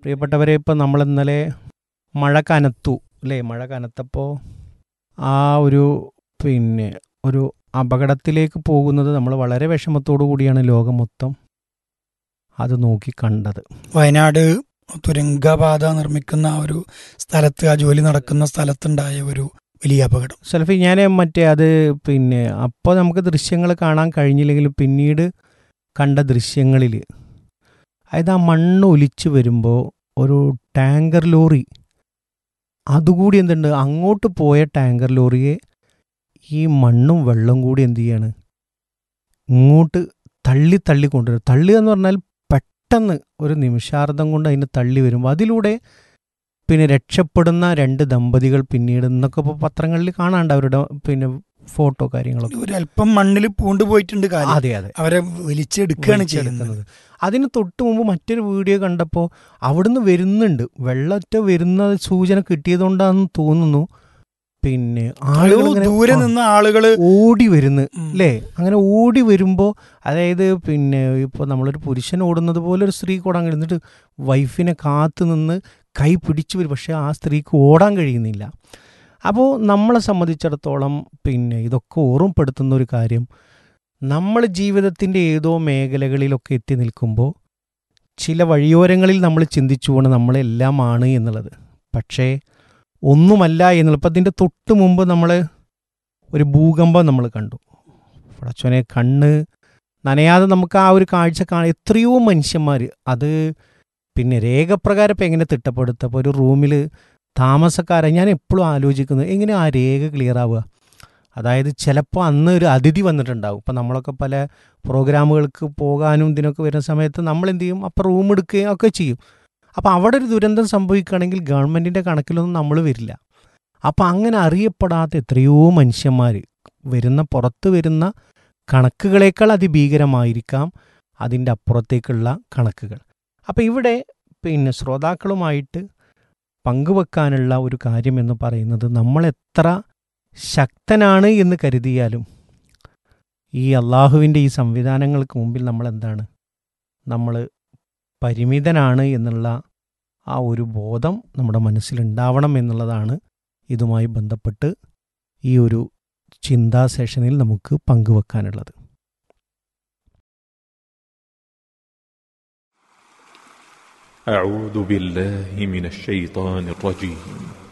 പ്രിയപ്പെട്ടവരെ ഇപ്പം നമ്മൾ ഇന്നലെ മഴ കനത്തു അല്ലേ മഴ കനത്തപ്പോൾ ആ ഒരു പിന്നെ ഒരു അപകടത്തിലേക്ക് പോകുന്നത് നമ്മൾ വളരെ വിഷമത്തോടു കൂടിയാണ് ലോകം മൊത്തം അത് നോക്കി കണ്ടത് വയനാട് തുരങ്കപാത നിർമ്മിക്കുന്ന ആ ഒരു സ്ഥലത്ത് ആ ജോലി നടക്കുന്ന സ്ഥലത്തുണ്ടായ ഒരു വലിയ അപകടം സെൽഫി ഞാൻ മറ്റേ അത് പിന്നെ അപ്പോൾ നമുക്ക് ദൃശ്യങ്ങൾ കാണാൻ കഴിഞ്ഞില്ലെങ്കിലും പിന്നീട് കണ്ട ദൃശ്യങ്ങളിൽ അതായത് ആ മണ്ണ് ഒലിച്ച് വരുമ്പോൾ ഒരു ടാങ്കർ ലോറി അതുകൂടി എന്തുണ്ട് അങ്ങോട്ട് പോയ ടാങ്കർ ലോറിയെ ഈ മണ്ണും വെള്ളം കൂടി എന്ത് ചെയ്യാണ് ഇങ്ങോട്ട് തള്ളി തള്ളി കൊണ്ടുവരും തള്ളുക എന്ന് പറഞ്ഞാൽ പെട്ടെന്ന് ഒരു നിമിഷാർദ്ധം കൊണ്ട് അതിന് തള്ളി വരുമ്പോൾ അതിലൂടെ പിന്നെ രക്ഷപ്പെടുന്ന രണ്ട് ദമ്പതികൾ പിന്നീട് ഇന്നൊക്കെ ഇപ്പോൾ പത്രങ്ങളിൽ കാണാണ്ട് അവരുടെ പിന്നെ ഫോട്ടോ കാര്യങ്ങളൊക്കെ ഒരു അല്പം മണ്ണിൽ പൂണ്ടുപോയിട്ടുണ്ട് കാലം അതെ അതെ അവരെ വലിച്ചെടുക്കുകയാണ് ചെയ്യുന്നത് വലിച്ചെടുക്കുന്നത് അതിന് തൊട്ട് മുമ്പ് മറ്റൊരു വീഡിയോ കണ്ടപ്പോൾ അവിടുന്ന് വരുന്നുണ്ട് വെള്ളറ്റ വരുന്ന സൂചന കിട്ടിയതുകൊണ്ടാണെന്ന് തോന്നുന്നു പിന്നെ ആളുകൾ ആളുകൾ ഇങ്ങനെ ദൂരെ ആ, നിന്ന് ആളുകള് ഓടി വരുന്നു ഉം, അല്ലേ അങ്ങനെ ഓടി വരുമ്പോൾ അതായത് പിന്നെ ഇപ്പോൾ നമ്മളൊരു പുരുഷൻ ഓടുന്നത് പോലെ ഒരു സ്ത്രീക്ക് ഓടാൻ കഴിയും എന്നിട്ട് വൈഫിനെ കാത്തു നിന്ന് കൈ പിടിച്ചു വരും പക്ഷേ ആ സ്ത്രീക്ക് ഓടാൻ കഴിയുന്നില്ല അപ്പോൾ നമ്മളെ സംബന്ധിച്ചിടത്തോളം പിന്നെ ഇതൊക്കെ ഓർമ്മപ്പെടുത്തുന്ന ഒരു കാര്യം നമ്മൾ ജീവിതത്തിൻ്റെ ഏതോ മേഖലകളിലൊക്കെ എത്തി നിൽക്കുമ്പോൾ ചില വഴിയോരങ്ങളിൽ നമ്മൾ ചിന്തിച്ചുകൊണ്ട് നമ്മളെല്ലാമാണ് എന്നുള്ളത് പക്ഷേ ഒന്നുമല്ല എന്നുള്ളത് ഇപ്പം അതിൻ്റെ തൊട്ട് മുമ്പ് നമ്മൾ ഒരു ഭൂകമ്പം നമ്മൾ കണ്ടു പടച്ചോനെ കണ്ണ് നനയാതെ നമുക്ക് ആ ഒരു കാഴ്ച കാണാൻ എത്രയോ മനുഷ്യന്മാർ അത് പിന്നെ രേഖപ്രകാരം ഇപ്പം എങ്ങനെ തിട്ടപ്പെടുത്തുക അപ്പോൾ ഒരു റൂമിൽ താമസക്കാരെ ഞാൻ എപ്പോഴും ആലോചിക്കുന്നത് എങ്ങനെ ആ രേഖ ക്ലിയർ ആവുക അതായത് ചിലപ്പോൾ അന്ന് ഒരു അതിഥി വന്നിട്ടുണ്ടാവും ഇപ്പം നമ്മളൊക്കെ പല പ്രോഗ്രാമുകൾക്ക് പോകാനും ഇതിനൊക്കെ വരുന്ന സമയത്ത് നമ്മൾ എന്ത് ചെയ്യും അപ്പം റൂം എടുക്കുകയും ഒക്കെ ചെയ്യും അപ്പോൾ അവിടെ ഒരു ദുരന്തം സംഭവിക്കുകയാണെങ്കിൽ ഗവൺമെൻറ്റിൻ്റെ കണക്കിലൊന്നും നമ്മൾ വരില്ല അപ്പം അങ്ങനെ അറിയപ്പെടാത്ത എത്രയോ മനുഷ്യന്മാർ വരുന്ന പുറത്ത് വരുന്ന കണക്കുകളേക്കാൾ അതിഭീകരമായിരിക്കാം അതിൻ്റെ അപ്പുറത്തേക്കുള്ള കണക്കുകൾ അപ്പോൾ ഇവിടെ പിന്നെ ശ്രോതാക്കളുമായിട്ട് പങ്കുവെക്കാനുള്ള ഒരു കാര്യം എന്ന് പറയുന്നത് നമ്മൾ എത്ര ശക്തനാണ് എന്ന് കരുതിയാലും ഈ അള്ളാഹുവിൻ്റെ ഈ സംവിധാനങ്ങൾക്ക് മുമ്പിൽ നമ്മൾ എന്താണ് നമ്മൾ പരിമിതനാണ് എന്നുള്ള ആ ഒരു ബോധം നമ്മുടെ മനസ്സിലുണ്ടാവണം എന്നുള്ളതാണ് ഇതുമായി ബന്ധപ്പെട്ട് ഈ ഒരു ചിന്താ സെഷനിൽ നമുക്ക് പങ്കുവെക്കാനുള്ളത് أعوذ بالله من الشيطان الرجيم